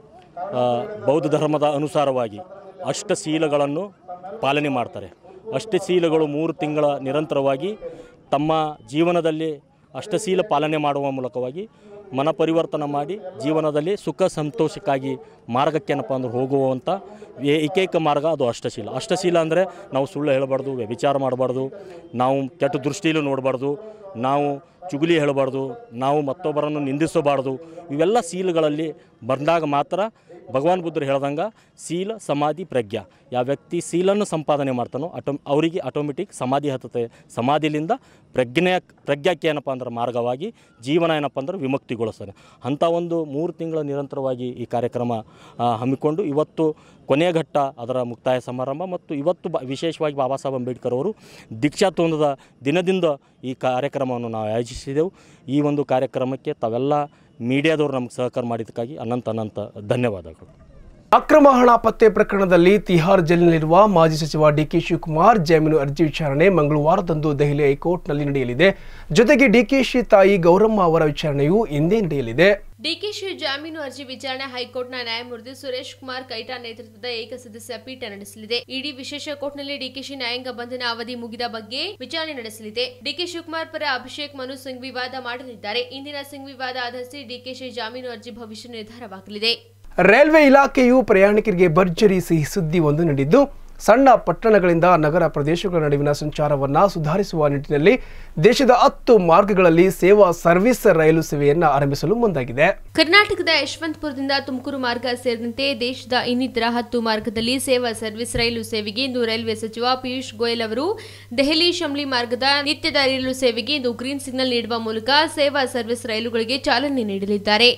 ಆ, ಬೌದ್ಧ ಧರ್ಮದ ಅನುಸಾರವಾಗಿ ಅಷ್ಟಶೀಲಗಳನ್ನು ಪಾಲನೆ ಮಾಡ್ತಾರೆ ಅಷ್ಟಶೀಲಗಳು ಮೂರು ತಿಂಗಳ ನಿರಂತರವಾಗಿ ತಮ್ಮ ಜೀವನದಲ್ಲಿ ಅಷ್ಟಶೀಲ ಪಾಲನೆ ಮಾಡುವ ಮೂಲಕವಾಗಿ ಮನ ಪರಿವರ್ತನೆ ಮಾಡಿ ಜೀವನದಲ್ಲಿ ಸುಖ ಸಂತೋಷಕ್ಕಾಗಿ ಮಾರ್ಗಕ್ಕೆ ಏನಪ್ಪ ಅಂದ್ರೆ ಹೋಗುವಂಥ ಏ- ಏಕೈಕ ಮಾರ್ಗ ಅದು ಅಷ್ಟಶೀಲ ಅಷ್ಟಶೀಲ ಅಂದರೆ ನಾವು ಸುಳ್ಳು ಹೇಳಬಾರ್ದು ವ್ಯಭಿಚಾರ ಮಾಡಬಾರ್ದು ನಾವು ಕೆಟ್ಟ ದೃಷ್ಟಿಲೂ ನೋಡಬಾರ್ದು ನಾವು ಚುಗುಲಿ ಹೇಳಬಾರ್ದು ನಾವು ಮತ್ತೊಬ್ಬರನ್ನು ನಿಂದಿಸಬಾರ್ದು ಇವೆಲ್ಲ ಶೀಲಗಳಲ್ಲಿ ಬಂದಾಗ ಮಾತ್ರ ಭಗವಾನ್ ಬುದ್ಧರು ಹೇಳ್ದಂಗೆ ಶೀಲ ಸಮಾಧಿ ಪ್ರಜ್ಞಾ ಯಾವ ವ್ಯಕ್ತಿ ಶೀಲನ್ನು ಸಂಪಾದನೆ ಮಾಡ್ತಾನೋ ಆಟೋ ಅವರಿಗೆ ಆಟೋಮೆಟಿಕ್ ಸಮಾಧಿ ಹತ್ತತೆ ಸಮಾಧಿಲಿಂದ ಪ್ರಜ್ಞೆ ಪ್ರಜ್ಞಾಕ್ಕೆ ಏನಪ್ಪ ಅಂದ್ರೆ ಮಾರ್ಗವಾಗಿ ಜೀವನ ಏನಪ್ಪ ಅಂದ್ರೆ ವಿಮುಕ್ತಿಗೊಳಿಸ್ತಾನೆ ಅಂಥ ಒಂದು ಮೂರು ತಿಂಗಳ ನಿರಂತರವಾಗಿ ಈ ಕಾರ್ಯಕ್ರಮ ಆ, ಹಮ್ಮಿಕೊಂಡು ಇವತ್ತು ಕೊನೆಯ ಘಟ್ಟ ಅದರ ಮುಕ್ತಾಯ ಸಮಾರಂಭ ಮತ್ತು ಇವತ್ತು ಬ ವಿಶೇಷವಾಗಿ ಬಾಬಾ ಸಾಹೇಬ್ ಅಂಬೇಡ್ಕರ್ ಅವರು ದೀಕ್ಷಾ ತೊಂದದ ದಿನದಿಂದ ಈ ಕಾರ್ಯಕ್ರಮವನ್ನು ನಾವು ಆಯೋಜಿಸಿದೆವು ಈ ಒಂದು ಕಾರ್ಯಕ್ರಮಕ್ಕೆ ತಾವೆಲ್ಲ ಮೀಡಿಯಾದವರು ನಮಗೆ ಸಹಕಾರ ಮಾಡಿದ್ದಕ್ಕಾಗಿ ಅನಂತ ಅನಂತ ಧನ್ಯವಾದಗಳು ಅಕ್ರಮ ಹಣ ಪತ್ತೆ ಪ್ರಕರಣದಲ್ಲಿ ತಿಹಾರ್ ಜೈಲಿನಲ್ಲಿರುವ ಮಾಜಿ ಸಚಿವ ಡಿಕೆ ಶಿವಕುಮಾರ್ ಜಾಮೀನು ಅರ್ಜಿ ವಿಚಾರಣೆ ಮಂಗಳವಾರದಂದು ದೆಹಲಿ ಹೈಕೋರ್ಟ್ನಲ್ಲಿ ನಡೆಯಲಿದೆ ಜೊತೆಗೆ ಡಿಕೆಶಿ ತಾಯಿ ಗೌರಮ್ಮ ಅವರ ವಿಚಾರಣೆಯೂ ಇಂದೇ ನಡೆಯಲಿದೆ ಡಿಕೆಶಿ ಜಾಮೀನು ಅರ್ಜಿ ವಿಚಾರಣೆ ಹೈಕೋರ್ಟ್ನ ನ್ಯಾಯಮೂರ್ತಿ ಸುರೇಶ್ ಕುಮಾರ್ ಕೈಟಾ ನೇತೃತ್ವದ ಏಕಸದಸ್ಯ ಪೀಠ ನಡೆಸಲಿದೆ ಇಡೀ ವಿಶೇಷ ಕೋರ್ಟ್ನಲ್ಲಿ ಡಿಕೆಶಿ ನ್ಯಾಯಾಂಗ ಬಂಧನ ಅವಧಿ ಮುಗಿದ ಬಗ್ಗೆ ವಿಚಾರಣೆ ನಡೆಸಲಿದೆ ಡಿಕೆ ಶಿವಕುಮಾರ್ ಪರ ಅಭಿಷೇಕ್ ಮನು ಸಿಂಗ್ ವಿವಾದ ಮಾಡಲಿದ್ದಾರೆ ಇಂದಿನ ಸಿಂಗ್ ವಿವಾದ ಆಧರಿಸಿ ಡಿಕೆಶಿ ಜಾಮೀನು ಅರ್ಜಿ ಭವಿಷ್ಯ ನಿರ್ಧಾರವಾಗಲಿದೆ ರೈಲ್ವೆ ಇಲಾಖೆಯು ಪ್ರಯಾಣಿಕರಿಗೆ ಭರ್ಜರಿ ಸಿಹಿ ಸುದ್ದಿ ಒಂದು ನೀಡಿದ್ದು ಸಣ್ಣ ಪಟ್ಟಣಗಳಿಂದ ನಗರ ಪ್ರದೇಶಗಳ ನಡುವಿನ ಸಂಚಾರವನ್ನ ಸುಧಾರಿಸುವ ನಿಟ್ಟಿನಲ್ಲಿ ದೇಶದ ಹತ್ತು ಮಾರ್ಗಗಳಲ್ಲಿ ಸೇವಾ ಸರ್ವಿಸ್ ರೈಲು ಸೇವೆಯನ್ನ ಆರಂಭಿಸಲು ಮುಂದಾಗಿದೆ ಕರ್ನಾಟಕದ ಯಶವಂತಪುರದಿಂದ ತುಮಕೂರು ಮಾರ್ಗ ಸೇರಿದಂತೆ ದೇಶದ ಇನ್ನಿತರ ಹತ್ತು ಮಾರ್ಗದಲ್ಲಿ ಸೇವಾ ಸರ್ವಿಸ್ ರೈಲು ಸೇವೆಗೆ ಇಂದು ರೈಲ್ವೆ ಸಚಿವ ಪಿಯೂಷ್ ಗೋಯಲ್ ಅವರು ದೆಹಲಿ ಶಮ್ಲಿ ಮಾರ್ಗದ ನಿತ್ಯದ ರೈಲು ಸೇವೆಗೆ ಇಂದು ಗ್ರೀನ್ ಸಿಗ್ನಲ್ ನೀಡುವ ಮೂಲಕ ಸೇವಾ ಸರ್ವಿಸ್ ರೈಲುಗಳಿಗೆ ಚಾಲನೆ ನೀಡಲಿದ್ದಾರೆ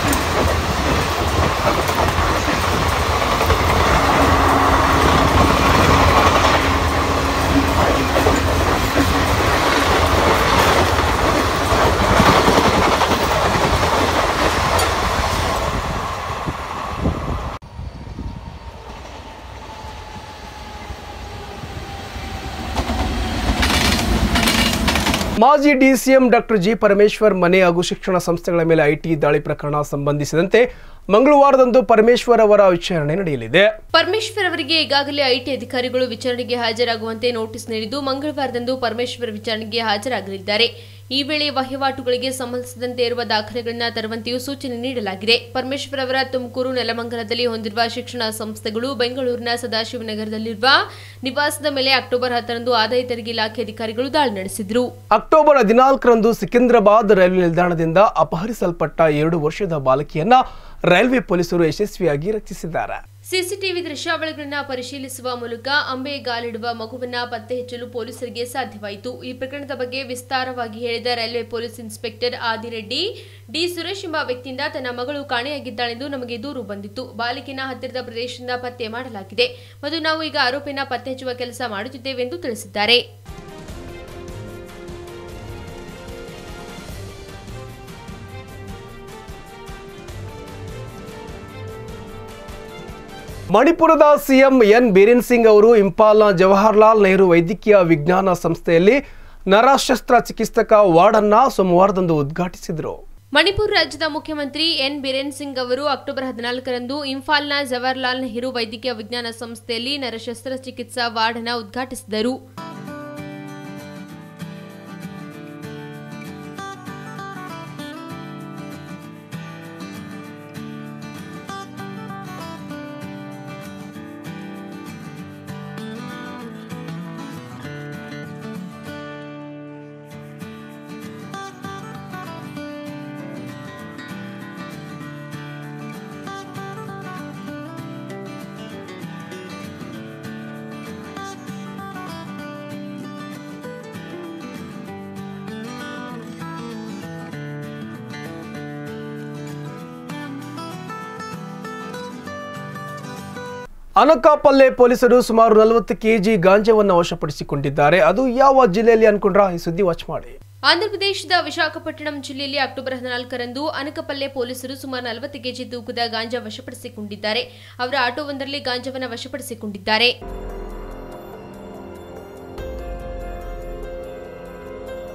ಮಾಜಿ ಡಿಸಿಎಂ ಡಾಕ್ಟರ್ ಜಿ ಪರಮೇಶ್ವರ್ ಮನೆ ಹಾಗೂ ಶಿಕ್ಷಣ ಸಂಸ್ಥೆಗಳ ಮೇಲೆ ಐಟಿ ದಾಳಿ ಪ್ರಕರಣ ಸಂಬಂಧಿಸಿದಂತೆ ಮಂಗಳವಾರದಂದು ಪರಮೇಶ್ವರ್ ಅವರ ವಿಚಾರಣೆ ನಡೆಯಲಿದೆ ಪರಮೇಶ್ವರ್ ಅವರಿಗೆ ಈಗಾಗಲೇ ಐಟಿ ಅಧಿಕಾರಿಗಳು ವಿಚಾರಣೆಗೆ ಹಾಜರಾಗುವಂತೆ ನೋಟಿಸ್ ನೀಡಿದ್ದು ಮಂಗಳವಾರದಂದು ಪರಮೇಶ್ವರ್ ವಿಚಾರಣೆಗೆ ಹಾಜರಾಗಲಿದ್ದಾರೆ ಈ ವೇಳೆ ವಹಿವಾಟುಗಳಿಗೆ ಸಂಬಂಧಿಸಿದಂತೆ ಇರುವ ದಾಖಲೆಗಳನ್ನು ತರುವಂತೆಯೂ ಸೂಚನೆ ನೀಡಲಾಗಿದೆ ಪರಮೇಶ್ವರ್ ಅವರ ತುಮಕೂರು ನೆಲಮಂಗಲದಲ್ಲಿ ಹೊಂದಿರುವ ಶಿಕ್ಷಣ ಸಂಸ್ಥೆಗಳು ಬೆಂಗಳೂರಿನ ಸದಾಶಿವನಗರದಲ್ಲಿರುವ ನಿವಾಸದ ಮೇಲೆ ಅಕ್ಟೋಬರ್ ಹತ್ತರಂದು ಆದಾಯ ತೆರಿಗೆ ಇಲಾಖೆ ಅಧಿಕಾರಿಗಳು ದಾಳಿ ನಡೆಸಿದ್ರು ಅಕ್ಟೋಬರ್ ಹದಿನಾಲ್ಕರಂದು ಸಿಕಿಂದ್ರಾಬಾದ್ ರೈಲ್ವೆ ನಿಲ್ದಾಣದಿಂದ ಅಪಹರಿಸಲ್ಪಟ್ಟ ಎರಡು ವರ್ಷದ ಬಾಲಕಿಯನ್ನ ರೈಲ್ವೆ ಪೊಲೀಸರು ಯಶಸ್ವಿಯಾಗಿ ರಕ್ಷಿಸಿದ್ದಾರೆ ಸಿಸಿಟಿವಿ ದೃಶ್ಯಾವಳಿಗಳನ್ನು ಪರಿಶೀಲಿಸುವ ಮೂಲಕ ಅಂಬೆ ಗಾಲಿಡುವ ಮಗುವನ್ನ ಪತ್ತೆ ಹಚ್ಚಲು ಪೊಲೀಸರಿಗೆ ಸಾಧ್ಯವಾಯಿತು ಈ ಪ್ರಕರಣದ ಬಗ್ಗೆ ವಿಸ್ತಾರವಾಗಿ ಹೇಳಿದ railway police inspector Adireddy D Suresh ಎಂಬ ವ್ಯಕ್ತಿಯಿಂದ ತನ್ನ ಮಗಳು ಕಾಣೆಯಾಗಿದ್ದಾಳೆಂದು ನಮಗೆ ದೂರು ಬಂದಿತ್ತು ಬಾಲಿಕಿನ ಹತ್ತಿರದ ಪ್ರದೇಶದಿಂದ ಪತ್ತೆ ಮಾಡಲಾಗಿದೆ ಮತ್ತು ನಾವು ಈಗ ಆರೋಪಿನ ಪತ್ತೆ ಹಚ್ಚುವ ಕೆಲಸ ಮಾಡುತ್ತಿದ್ದೇವೆ ಎಂದು ತಿಳಿಸಿದ್ದಾರೆ ಮಣಿಪುರದ ಸಿಎಂ ಎನ್ ಬೀರೇನ್ ಸಿಂಗ್ ಅವರು ಇಂಪಾಲ್ನ ಜವಾಹರ್ಲಾಲ್ ನೆಹರು ವೈದ್ಯಕೀಯ ವಿಜ್ಞಾನ ಸಂಸ್ಥೆಯಲ್ಲಿ ನರಶಸ್ತ್ರ ಚಿಕಿತ್ಸಕ ವಾರ್ಡ್ ಅನ್ನ ಸೋಮವಾರದಂದು ಉದ್ಘಾಟಿಸಿದರು ಮಣಿಪುರ ರಾಜ್ಯದ ಮುಖ್ಯಮಂತ್ರಿ ಎನ್ ಬಿರೇನ್ ಸಿಂಗ್ ಅವರು ಅಕ್ಟೋಬರ್ ಹದಿನಾಲ್ಕರಂದು ಇಂಫಾಲ್ನ ಜವಾಹರ್ಲಾಲ್ ನೆಹರು ವೈದ್ಯಕೀಯ ವಿಜ್ಞಾನ ಸಂಸ್ಥೆಯಲ್ಲಿ ನರಶಸ್ತ್ರಚಿಕಿತ್ಸಾ ವಾರ್ಡ್ ಅನ್ನು ಉದ್ಘಾಟಿಸಿದರು ಅನಕಾಪಲ್ಲೆ ಪೊಲೀಸರು ಸುಮಾರು ನಲವತ್ತು ಕೆಜಿ ಗಾಂಜಾವನ್ನು ವಶಪಡಿಸಿಕೊಂಡಿದ್ದಾರೆ ಅದು ಯಾವ ಜಿಲ್ಲೆಯಲ್ಲಿ ಅನ್ಕೊಂಡ್ರ ಈ ಸುದ್ದಿ ವಾಚ್ ಮಾಡಿ ಆಂಧ್ರಪ್ರದೇಶದ ವಿಶಾಖಪಟ್ಟಣಂ ಜಿಲ್ಲೆಯಲ್ಲಿ ಅಕ್ಟೋಬರ್ ಹದಿನಾಲ್ಕರಂದು ಅನಕಪಲ್ಲೆ ಪೊಲೀಸರು ಸುಮಾರು ನಲವತ್ತು ಕೆಜಿ ತೂಕದ ಗಾಂಜಾ ವಶಪಡಿಸಿಕೊಂಡಿದ್ದಾರೆ ಅವರ ಆಟೋವೊಂದರಲ್ಲಿ ಗಾಂಜಾವನ್ನು ವಶಪಡಿಸಿಕೊಂಡಿದ್ದಾರೆ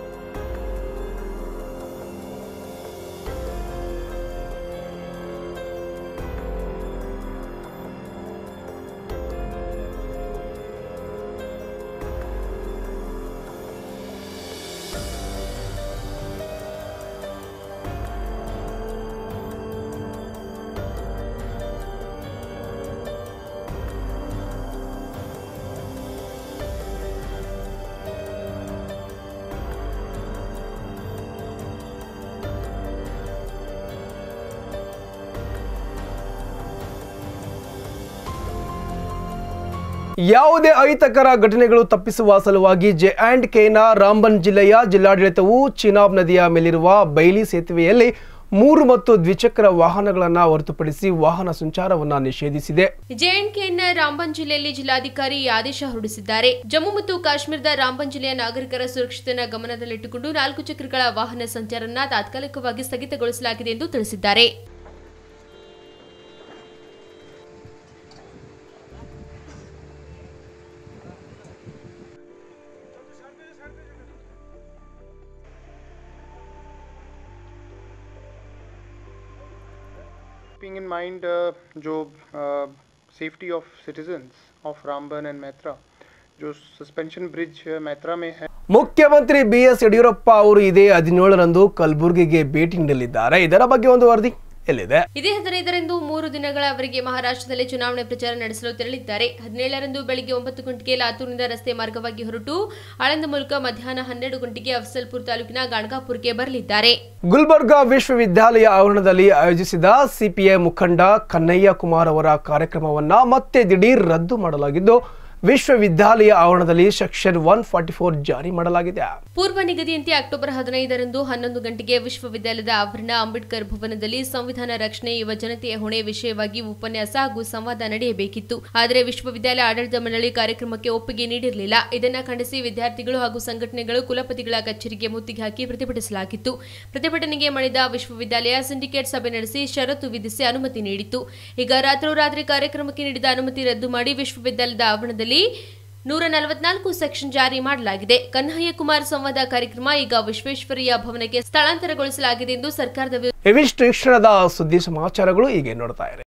ಯಾವುದೇ ಅಹಿತಕರ ಘಟನೆಗಳು ತಪ್ಪಿಸುವ ಸಲುವಾಗಿ ಜೆ ಆ್ಯಂಡ್ ಕೆನ ರಾಂಬನ್ ಜಿಲ್ಲೆಯ ಜಿಲ್ಲಾಡಳಿತವು ಚಿನಾಬ್ ನದಿಯ ಮೇಲಿರುವ ಬೈಲಿ ಸೇತುವೆಯಲ್ಲಿ ಮೂರು ಮತ್ತು ದ್ವಿಚಕ್ರ ವಾಹನಗಳನ್ನು ಹೊರತುಪಡಿಸಿ ವಾಹನ ಸಂಚಾರವನ್ನು ನಿಷೇಧಿಸಿದೆ ಜೆಎಂಕೆನ ರಾಂಬನ್ ಜಿಲ್ಲೆಯಲ್ಲಿ ಜಿಲ್ಲಾಧಿಕಾರಿ ಈ ಆದೇಶ ಹೊರಡಿಸಿದ್ದಾರೆ ಜಮ್ಮು ಮತ್ತು ಕಾಶ್ಮೀರದ ರಾಂಬನ್ ಜಿಲ್ಲೆಯ ನಾಗರಿಕರ ಸುರಕ್ಷತೆಯನ್ನು ಗಮನದಲ್ಲಿಟ್ಟುಕೊಂಡು ನಾಲ್ಕು ಚಕ್ರಗಳ ವಾಹನ ಸಂಚಾರವನ್ನು ತಾತ್ಕಾಲಿಕವಾಗಿ ಸ್ಥಗಿತಗೊಳಿಸಲಾಗಿದೆ ಎಂದು ತಿಳಿಸಿದ್ದಾರೆ keeping in mind uh, जो safety of citizens of Ramban and Maitra जो सस्पेंशन ब्रिज मैत्रा में है ಮುಖ್ಯಮಂತ್ರಿ ಬಿ ಎಸ್ ಯಡಿಯೂರಪ್ಪ ಅವರು ಇದೇ ಹದಿನೇಳರಂದು ಕಲಬುರಗಿಗೆ ಭೇಟಿ ನೀಡಲಿದ್ದಾರೆ ಇದರ ಬಗ್ಗೆ ಒಂದು ವರದಿ ಎಲ್ಲಿದೆ ಇದೇ ಹದಿನೈದರಂದು ಮೂರು ದಿನಗಳವರೆಗೆ ಮಹಾರಾಷ್ಟ್ರದಲ್ಲಿ ಚುನಾವಣೆ ಪ್ರಚಾರ ನಡೆಸಲು ತೆರಳಿದ್ದಾರೆ ಹದಿನೇಳರಂದು ಬೆಳಗ್ಗೆ ಒಂಬತ್ತು ಗಂಟೆಗೆ ಲಾತೂರಿನಿಂದ ರಸ್ತೆ ಮಾರ್ಗವಾಗಿ ಹೊರಟು ಆಳಂದ ಮೂಲಕ ಮಧ್ಯಾಹ್ನ ಹನ್ನೆರಡು ಗಂಟೆಗೆ ಅಫ್ಸಲ್ಪುರ್ ತಾಲೂಕಿನ ಗಾಣಗಾಪುರ್ಗೆ ಬರಲಿದ್ದಾರೆ ಗುಲ್ಬರ್ಗಾ ವಿಶ್ವವಿದ್ಯಾಲಯ ಆವರಣದಲ್ಲಿ ಆಯೋಜಿಸಿದ ಸಿಪಿಐ ಮುಖಂಡ ಕನ್ನಯ್ಯ ಕುಮಾರ್ ಅವರ ಕಾರ್ಯಕ್ರಮವನ್ನ ಮತ್ತೆ ದಿಢೀರ್ ರದ್ದು ಮಾಡಲಾಗಿದ್ದು ವಿಶ್ವವಿದ್ಯಾಲಯ ಆವರಣದಲ್ಲಿ ಸೆಕ್ಷನ್ ಒನ್ ಫಾರ್ಟಿ ಫೋರ್ ಜಾರಿ ಮಾಡಲಾಗಿದೆ ಪೂರ್ವ ನಿಗದಿಯಂತೆ ಅಕ್ಟೋಬರ್ ಹದಿನೈದರಂದು ಹನ್ನೊಂದು ಗಂಟೆಗೆ ವಿಶ್ವವಿದ್ಯಾಲಯದ ಆವರಣ ಅಂಬೇಡ್ಕರ್ ಭವನದಲ್ಲಿ ಸಂವಿಧಾನ ರಕ್ಷಣೆ ಯುವ ಜನತೆಯ ಹೊಣೆ ವಿಷಯವಾಗಿ ಉಪನ್ಯಾಸ ಹಾಗೂ ಸಂವಾದ ನಡೆಯಬೇಕಿತ್ತು ಆದರೆ ವಿಶ್ವವಿದ್ಯಾಲಯ ಆಡಳಿತ ಮಂಡಳಿ ಕಾರ್ಯಕ್ರಮಕ್ಕೆ ಒಪ್ಪಿಗೆ ನೀಡಿರಲಿಲ್ಲ ಇದನ್ನು ಖಂಡಿಸಿ ವಿದ್ಯಾರ್ಥಿಗಳು ಹಾಗೂ ಸಂಘಟನೆಗಳು ಕುಲಪತಿಗಳ ಕಚೇರಿಗೆ ಮುತ್ತಿಗೆ ಹಾಕಿ ಪ್ರತಿಭಟಿಸಲಾಗಿತ್ತು ಪ್ರತಿಭಟನೆಗೆ ಮಣಿದ ವಿಶ್ವವಿದ್ಯಾಲಯ ಸಿಂಡಿಕೇಟ್ ಸಭೆ ನಡೆಸಿ ಷರತ್ತು ವಿಧಿಸಿ ಅನುಮತಿ ನೀಡಿತ್ತು ಈಗ ರಾತ್ರೋರಾತ್ರಿ ಕಾರ್ಯಕ್ರಮಕ್ಕೆ ನೀಡಿದ ಅನುಮತಿ ರದ್ದು ಮಾಡಿ ವಿಶ್ವವಿದ್ಯಾಲಯದ ಆವರಣದಲ್ಲಿ ನೂರ ನಲವತ್ನಾಲ್ಕು ಸೆಕ್ಷನ್ ಜಾರಿ ಮಾಡಲಾಗಿದೆ ಕನ್ಹಯ್ಯ ಕುಮಾರ್ ಸಂವಾದ ಕಾರ್ಯಕ್ರಮ ಈಗ ವಿಶ್ವೇಶ್ವರಯ್ಯ ಭವನಕ್ಕೆ ಸ್ಥಳಾಂತರಗೊಳಿಸಲಾಗಿದೆ ಎಂದು ಸರ್ಕಾರದ ವಿ- ಇವಿಷ್ಟು ಈ ಕ್ಷಣದ ಸುದ್ದಿ ಸಮಾಚಾರಗಳು ಹೀಗೆ ನೋಡ್ತಾ ಇರಿ